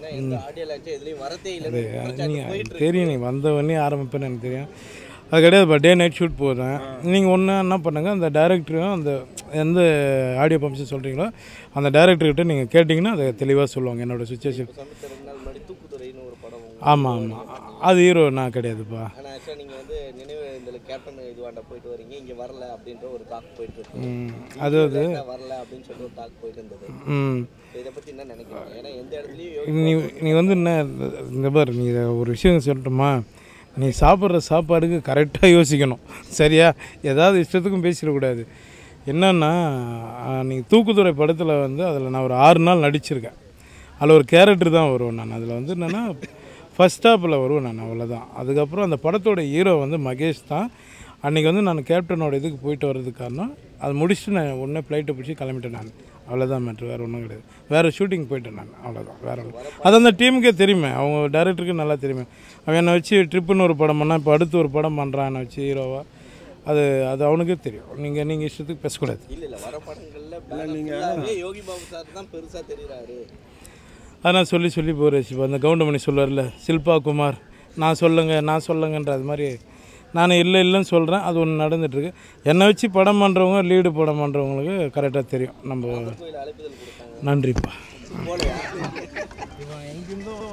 ஏன்னா எந்த ஆடியோ லான்ச்சும் எதுலையும் வரதே இல்லைன்னு ஒரு குற்றச்சாட்டு நீங்கள் போயிட்டு இருக்கு. தெரியும் நீங்கள் வந்தவொடனே ஆரம்பிப்பேன்னு எனக்கு தெரியும் அது கிடையாது டே நைட் ஷூட் போகிறேன் நீங்கள் ஒன்று என்ன பண்ணுங்கள் அந்த டேரக்டரும் அந்த எந்த ஆடியோ பம்ப்ஸ் சொல்கிறீங்களோ அந்த டேரக்டர்கிட்ட நீங்கள் கேட்டிங்கன்னா அதை தெளிவாக சொல்லுவாங்க என்னோடய சுச்சுவேஷன் சமீப ரெண்டு நாள் முன்னாடி தூக்குதுறைன்னு ஒரு படம் ஆமாம் ஆமாம் அது ஹீரோ நான் கிடையாதுப்பா ஆனால் ஆக்சுவலாக நீங்கள் வந்து நினைவு இந்த கேப்டன் இதுவாண்ட போயிட்டு வரீங்க இங்கே வரல அப்படின்ற ஒரு டாக் போயிட்டு இருக்கு ம், அது அது Late ஆ வரல அப்படின்னு சொல்லி ஒரு டாக் போயிட்டு இருந்தது ம் இதை பற்றி என்ன நினைக்கிறீங்க ஏன்னா எந்த இடத்துலையும் நீ நீ வந்து என்ன இந்த பாரு நீ இதை ஒரு விஷயம் சொல்லட்டுமா நீ சாப்பிட்ற சாப்பாடுக்கு கரெக்டாக யோசிக்கணும் சரியா ஏதாவது இஷ்டத்துக்கும் பேசிடக்கூடாது என்னன்னா நீ தூக்குதுறை படத்தில் வந்து அதில் நான் ஒரு ஆறு நாள் நடிச்சிருக்கேன் அதில் ஒரு கேரக்டர் தான் வருவேன் நான் அதில் வந்து என்னென்னா ஃபஸ்ட் ஸ்டாப்பில் வருவேன் நான் அவ்வளோதான் அதுக்கப்புறம் அந்த படத்தோட ஹீரோ வந்து மகேஷ் தான் அன்றைக்கி வந்து நான் கேப்டனோட இதுக்கு போயிட்டு வர்றதுக்கு காரணம் அது முடிச்சுட்டு நான் உடனே ஃப்ளைட்டை பிடிச்சி கிளம்பிட்டேன் நான் அவ்வளோதான் மேட்ரு வேறு ஒன்றும் கிடையாது வேறு ஷூட்டிங் போயிட்டேன் நான் அவ்வளோதான் வேறு ஒன்றும் அது அந்த டீமுக்கே தெரியுமே அவங்க டேரக்டருக்கு நல்லா தெரியுமே அவன் என்னை வச்சு ட்ரிப்புன்னு ஒரு படம் பண்ணால் இப்போ அடுத்து ஒரு படம் பண்ணுறான் என்னை வச்சு ஹீரோவா அது அது அவனுக்கே தெரியும் நீங்கள் நீங்கள் இஷ்டத்துக்கு பேசக்கூடாது இல்லை இல்லை வர படங்களில் நீங்கள் யோகி பாபு சார் தான் பெருசாக தெரியுறாரு அதை நான் சொல்லி சொல்லி போகிறேன் இப்போ அந்த கவுண்டமணி சொல்லுவார்ல சில்பா குமார் நான் சொல்லுங்க நான் சொல்லுங்கன்ற அது மாதிரி நான் இல்லை இல்லைன்னு சொல்கிறேன் அது ஒன்று நடந்துகிட்ருக்கு என்னை வச்சு படம் பண்ணுறவங்க லீடு படம் பண்ணுறவங்களுக்கு கரெக்டாக தெரியும் நம்ம கோயில் அழைப்புதல் கொடுத்தாங்க நன்றிப்பா போலையா